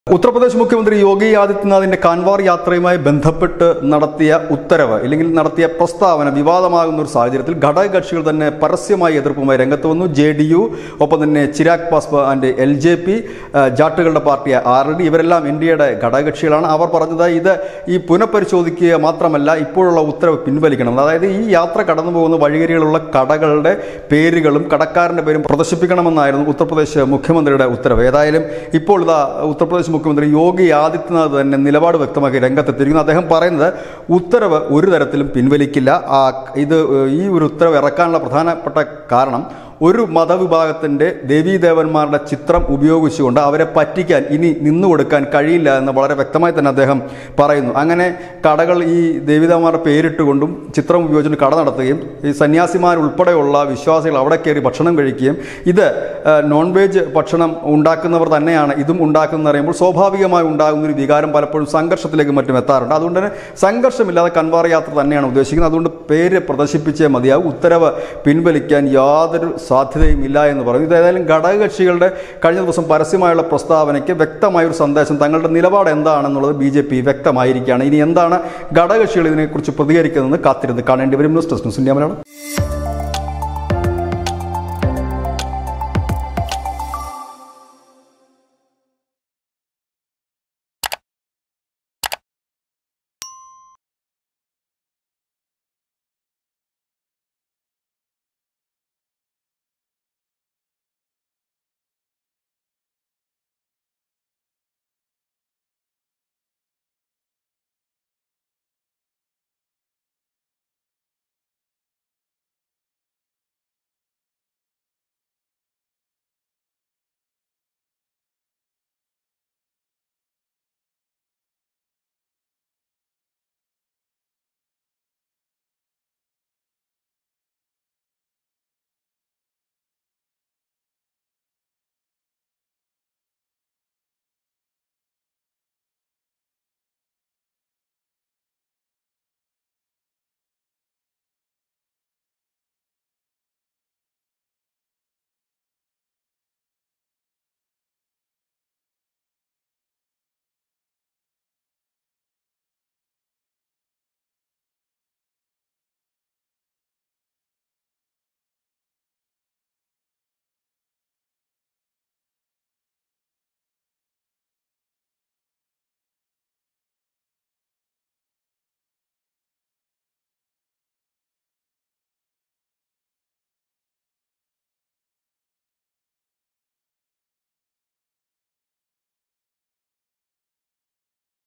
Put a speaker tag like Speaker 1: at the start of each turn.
Speaker 1: ഉത്തർപ്രദേശ് മുഖ്യമന്ത്രി യോഗി ആദിത്യനാഥിന്റെ കാൻവാർ യാത്രയുമായി ബന്ധപ്പെട്ട് നടത്തിയ ഉത്തരവ് അല്ലെങ്കിൽ നടത്തിയ പ്രസ്താവന വിവാദമാകുന്ന ഒരു സാഹചര്യത്തിൽ ഘടകകക്ഷികൾ തന്നെ പരസ്യമായി എതിർപ്പുമായി രംഗത്ത് വന്നു ജെ ഡി യു ഒപ്പം തന്നെ ചിരാഗ് പാസ്വാന്റെ എൽ ജെ പി ജാട്ടുകളുടെ പാർട്ടിയ ആർ എൽ ഡി ഇവരെല്ലാം എൻ ഡി എയുടെ ഘടകകക്ഷികളാണ് അവർ പറഞ്ഞത് ഇത് ഈ പുനഃപരിശോധിക്കുക മാത്രമല്ല ഇപ്പോഴുള്ള ഉത്തരവ് പിൻവലിക്കണം അതായത് ഈ യാത്ര കടന്നു പോകുന്ന വഴികരികളുള്ള കടകളുടെ പേരുകളും കടക്കാരന്റെ പേരും പ്രദർശിപ്പിക്കണമെന്നായിരുന്നു ഉത്തർപ്രദേശ് മുഖ്യമന്ത്രിയുടെ ഉത്തരവ് ഏതായാലും ഇപ്പോൾ ഇതാ ഉത്തർപ്രദേശ് മുഖ്യമന്ത്രി യോഗി ആദിത്യനാഥ് തന്നെ നിലപാട് വ്യക്തമാക്കി രംഗത്തെത്തിയിരിക്കുന്നു അദ്ദേഹം പറയുന്നത് ഉത്തരവ് ഒരു തരത്തിലും പിൻവലിക്കില്ല ആ, ഇത് ഈ ഒരു ഉത്തരവ് ഇറക്കാനുള്ള പ്രധാനപ്പെട്ട കാരണം ഒരു മതവിഭാഗത്തിൻ്റെ ദേവീദേവന്മാരുടെ ചിത്രം ഉപയോഗിച്ചുകൊണ്ട് അവരെ പറ്റിക്കാൻ ഇനി നിന്നു കൊടുക്കാൻ കഴിയില്ല എന്ന് വളരെ വ്യക്തമായി തന്നെ അദ്ദേഹം പറയുന്നു അങ്ങനെ കടകൾ ഈ ദേവീദേവന്മാരുടെ പേരിട്ടുകൊണ്ടും ചിത്രം ഉപയോഗിച്ചുകൊണ്ട് കട നടത്തുകയും ഈ സന്യാസിമാർ ഉൾപ്പെടെയുള്ള വിശ്വാസികൾ അവിടെ കയറി ഭക്ഷണം കഴിക്കുകയും ഇത് ആ, നോൺ വെജ് ഭക്ഷണം ഉണ്ടാക്കുന്നവർ തന്നെയാണ് ഇതും ഉണ്ടാക്കുന്നതെന്ന് അറിയുമ്പോൾ സ്വാഭാവികമായി ഉണ്ടാകുന്ന ഒരു വികാരം പലപ്പോഴും സംഘർഷത്തിലേക്ക് മറ്റും എത്താറുണ്ട് അതുകൊണ്ട് തന്നെ സംഘർഷമില്ലാതെ കൻവാർ യാത്ര തന്നെയാണ് ഉദ്ദേശിക്കുന്നത് അതുകൊണ്ട് പേര് പ്രദർശിപ്പിച്ചേ മതിയാവും ഉത്തരവ് പിൻവലിക്കാൻ യാതൊരു സാധ്യതയും ഇല്ല എന്ന് പറയുന്നു ഇത് ഏതായാലും ഘടകകക്ഷികളുടെ കഴിഞ്ഞ ദിവസം പരസ്യമായുള്ള പ്രസ്താവനയ്ക്ക് വ്യക്തമായ ഒരു സന്ദേശം തങ്ങളുടെ നിലപാട് എന്താണെന്നുള്ളത് ബി ജെ പി വ്യക്തമായിരിക്കുകയാണ് ഇനി എന്താണ് ഘടകകക്ഷികൾ ഇതിനെക്കുറിച്ച് പ്രതികരിക്കുന്നതെന്ന് കാത്തിരുന്ന് കാണേണ്ടി വരും news desk news India Malayalam